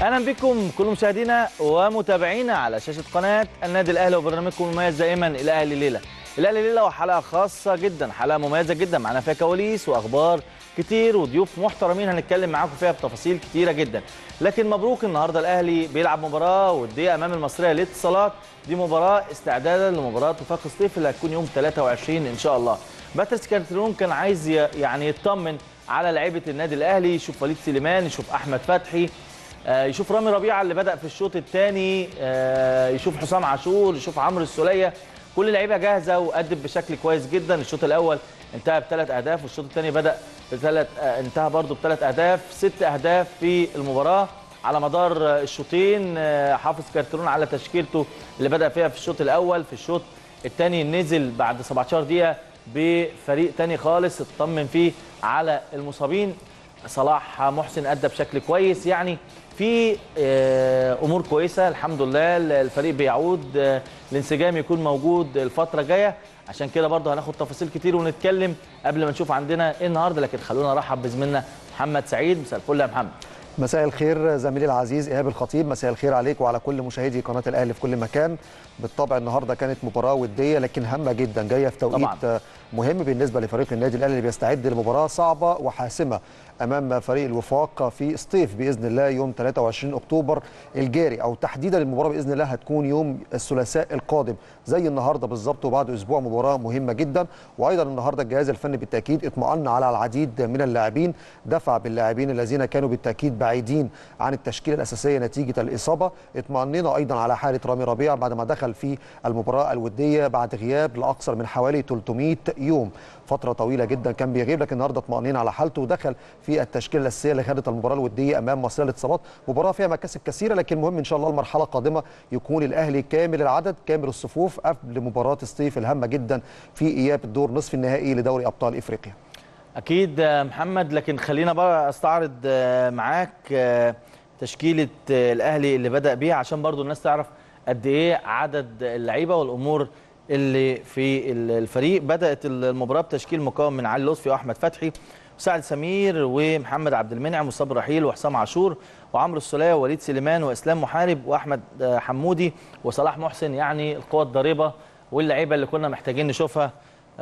اهلا بكم كل مشاهدينا ومتابعينا على شاشه قناه النادي الاهلي وبرنامجكم المميز دائما الاهلي ليله الاهلي ليله وحلقه خاصه جدا حلقه مميزه جدا معانا فيها كواليس واخبار كتير وضيوف محترمين هنتكلم معاكم فيها بتفاصيل كتيره جدا لكن مبروك النهارده الاهلي بيلعب مباراه وديه امام المصريه للاتصالات دي مباراه استعدادا لمباراه وفاق الصيف اللي هتكون يوم 23 ان شاء الله باتريس كارترون كان عايز ي- يعني يطمن على لعيبه النادي الاهلي يشوف وليد سليمان يشوف احمد فتحي آه، يشوف رامي ربيعه اللي بدا في الشوط الثاني يشوف حسام عاشور يشوف عمرو السوليه كل اللعيبه جاهزه وقدم بشكل كويس جدا الشوط الاول انتهى بثلاث اهداف والشوط الثاني بدا بثلاث آه، انتهى برضه بثلاث اهداف ست اهداف في المباراه على مدار آه، الشوطين آه، حافظ كارترون على تشكيلته اللي بدا فيها في الشوط الاول في الشوط الثاني نزل بعد 17 دقيقه بفريق تاني خالص اطمن فيه على المصابين صلاح محسن ادى بشكل كويس يعني في آه، امور كويسه الحمد لله الفريق بيعود آه، الانسجام يكون موجود الفتره الجايه عشان كده برضه هناخد تفاصيل كتير ونتكلم قبل ما نشوف عندنا ايه النهارده لكن خلونا نرحب بزميلنا محمد سعيد مساء الفل يا محمد مساء الخير زميلي العزيز ايهاب الخطيب مساء الخير عليك وعلى كل مشاهدي قناه الاهلي في كل مكان بالطبع النهارده كانت مباراه وديه لكن هامه جدا جايه في توقيت طبعاً. مهم بالنسبه لفريق النادي الاهلي اللي بيستعد لمباراه صعبه وحاسمه امام فريق الوفاق في سطيف باذن الله يوم 23 اكتوبر الجاري او تحديدا المباراه باذن الله هتكون يوم الثلاثاء القادم زي النهارده بالظبط وبعد اسبوع مباراه مهمه جدا وايضا النهارده الجهاز الفني بالتاكيد اطمأن على العديد من اللاعبين دفع باللاعبين الذين كانوا بالتاكيد بعيدين عن التشكيله الاساسيه نتيجه الاصابه اطمأننا ايضا على حاله رامي ربيعه بعد ما دخل في المباراه الوديه بعد غياب لاكثر من حوالي 300 يوم فتره طويله جدا كان بيغيب لكن النهارده اطمأنين على حالته ودخل في التشكيله الاساسيه اللي خدت المباراه الوديه امام مصريه الاتصالات مباراه فيها مكاسب كثيره لكن المهم ان شاء الله المرحله القادمه يكون الاهلي كامل العدد كامل الصفوف قبل مباراه الصيف الهامه جدا في اياب الدور نصف النهائي لدوري ابطال افريقيا اكيد آه، محمد لكن خلينا بقى استعرض آه، معاك آه، تشكيله آه، الاهلي اللي بدا بيها عشان برضو الناس تعرف قد ايه عدد اللعيبه والامور اللي في ال- الفريق بدات المباراه بتشكيل مكون من علي لطفي واحمد فتحي وسعد سمير ومحمد عبد المنعم وصبري رحيل وحسام عاشور وعمرو السوليه ووليد سليمان واسلام محارب واحمد آه، حمودي وصلاح محسن يعني القوه الضاربه واللعيبه اللي كنا محتاجين نشوفها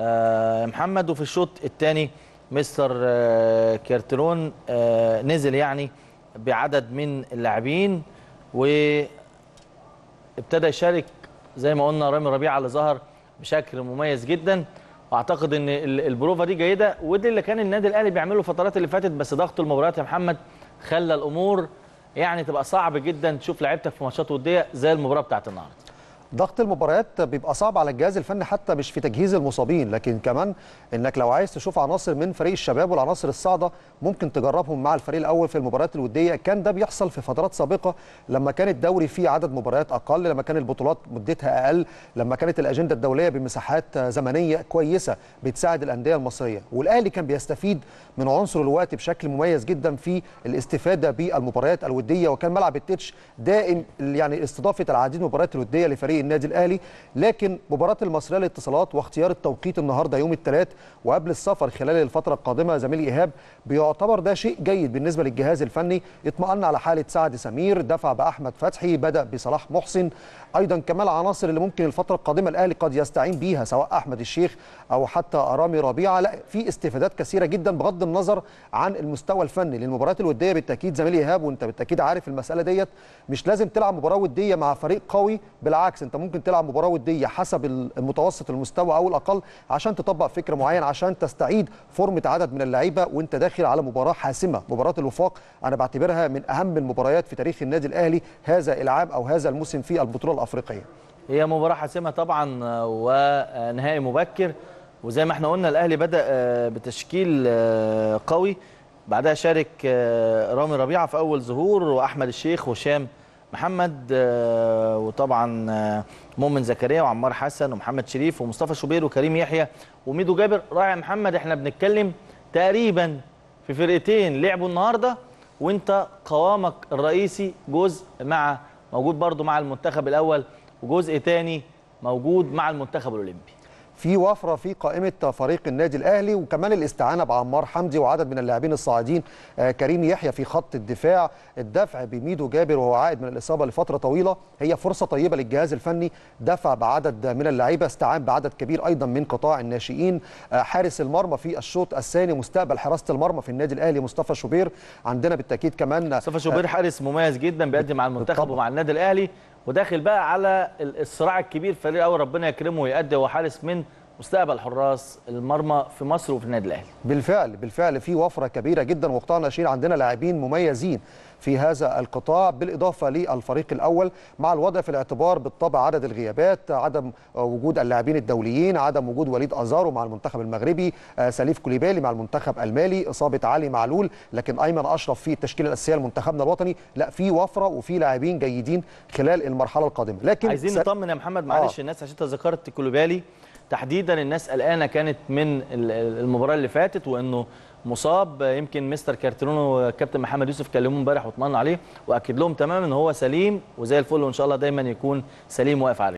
آه، محمد وفي الشوط الثاني مستر آه، كيرترون آه، نزل يعني بعدد من اللاعبين وابتدى يشارك زي ما قلنا رامي ربيعه اللي ظهر بشكل مميز جدا واعتقد ان ال- البروفه دي جيده ودي اللي كان النادي الاهلي بيعمله الفترات اللي فاتت بس ضغط المباريات يا محمد خلى الامور يعني تبقى صعب جدا تشوف لعيبتك في ماتشات وديه زي المباراه بتاعت النهارده ضغط المباريات بيبقى صعب على الجهاز الفني حتى مش في تجهيز المصابين لكن كمان انك لو عايز تشوف عناصر من فريق الشباب والعناصر الصاعده ممكن تجربهم مع الفريق الاول في المباريات الوديه كان ده بيحصل في فترات سابقه لما كان الدوري فيه عدد مباريات اقل لما كان البطولات مدتها اقل لما كانت الاجنده الدوليه بمساحات زمنيه كويسه بتساعد الانديه المصريه والاهلي كان بيستفيد من عنصر الوقت بشكل مميز جدا في الاستفاده بالمباريات الوديه وكان ملعب التتش دائم يعني استضافه العديد من المباريات الوديه لفريق النادي الاهلي لكن مباراه المصريه للاتصالات واختيار التوقيت النهارده يوم الثلاث وقبل السفر خلال الفتره القادمه زميلي ايهاب بيعتبر ده شيء جيد بالنسبه للجهاز الفني اطمأن على حاله سعد سمير دفع باحمد فتحي بدا بصلاح محسن ايضا كمان العناصر اللي ممكن الفتره القادمه الاهلي قد يستعين بيها سواء احمد الشيخ او حتى رامي ربيعه لا في استفادات كثيره جدا بغض النظر عن المستوى الفني للمباريات الوديه بالتاكيد زميلي ايهاب وانت بالتاكيد عارف المساله ديت مش لازم تلعب مباراه وديه مع فريق قوي بالعكس انت ممكن تلعب مباراه وديه حسب المتوسط المستوى او الاقل عشان تطبق فكر معين عشان تستعيد فورمه عدد من اللعيبه وانت داخل على مباراه حاسمه مباراه الوفاق انا بعتبرها من اهم المباريات في تاريخ النادي الاهلي هذا العام او هذا الموسم في البطوله الافريقيه هي مباراة حاسمة طبعا آه، ونهائي مبكر وزي ما احنا قلنا الاهلي بدأ آه، بتشكيل آه، قوي بعدها شارك آه، رامي ربيعة في اول ظهور واحمد الشيخ وهشام محمد آه، وطبعا آه، مؤمن زكريا وعمار حسن ومحمد شريف ومصطفى شوبير وكريم يحيى وميدو جابر رائع محمد احنا بنتكلم تقريبا في فرقتين لعبوا النهارده وانت قوامك الرئيسي جزء مع موجود برضو مع المنتخب الاول وجزء تاني موجود مع المنتخب الاولمبي في وفره في قائمه فريق النادي الاهلي وكمان الاستعانه بعمار حمدي وعدد من اللاعبين الصاعدين آه، كريم يحيى في خط الدفاع الدفع بميدو جابر وهو عائد من الاصابه لفتره طويله هي فرصه طيبه للجهاز الفني دفع بعدد من اللعيبه استعان بعدد كبير ايضا من قطاع الناشئين آه، حارس المرمى في الشوط الثاني مستقبل حراسه المرمى في النادي الاهلي مصطفى شوبير عندنا بالتاكيد كمان مصطفى شوبير حارس مميز جدا بيقدم مع المنتخب بالطبع. ومع النادي الاهلي وداخل بقى على ال- الصراع الكبير فريق الاول ربنا يكرمه ويأدي هو حارس من مستقبل حراس المرمى في مصر وفي النادي الاهلي بالفعل بالفعل في وفره كبيره جدا وقطاع الناشئين عندنا لاعبين مميزين في هذا القطاع بالاضافه للفريق الاول مع الوضع في الاعتبار بالطبع عدد الغيابات عدم وجود اللاعبين الدوليين عدم وجود وليد ازارو مع المنتخب المغربي آه، سليف كوليبالي مع المنتخب المالي اصابه علي معلول لكن ايمن اشرف في التشكيله الاساسيه لمنتخبنا الوطني لا في وفره وفي لاعبين جيدين خلال المرحله القادمه لكن عايزين س- نطمن يا محمد معلش آه. الناس عشان انت ذكرت كولوبالي تحديدا الناس قلقانه كانت من ال- ال- المباراه اللي فاتت وانه مصاب يمكن مستر كارترونو وكابتن محمد يوسف كلموه امبارح واطمنوا عليه واكد لهم تماما ان هو سليم وزي الفل وان شاء الله دايما يكون سليم واقف عليه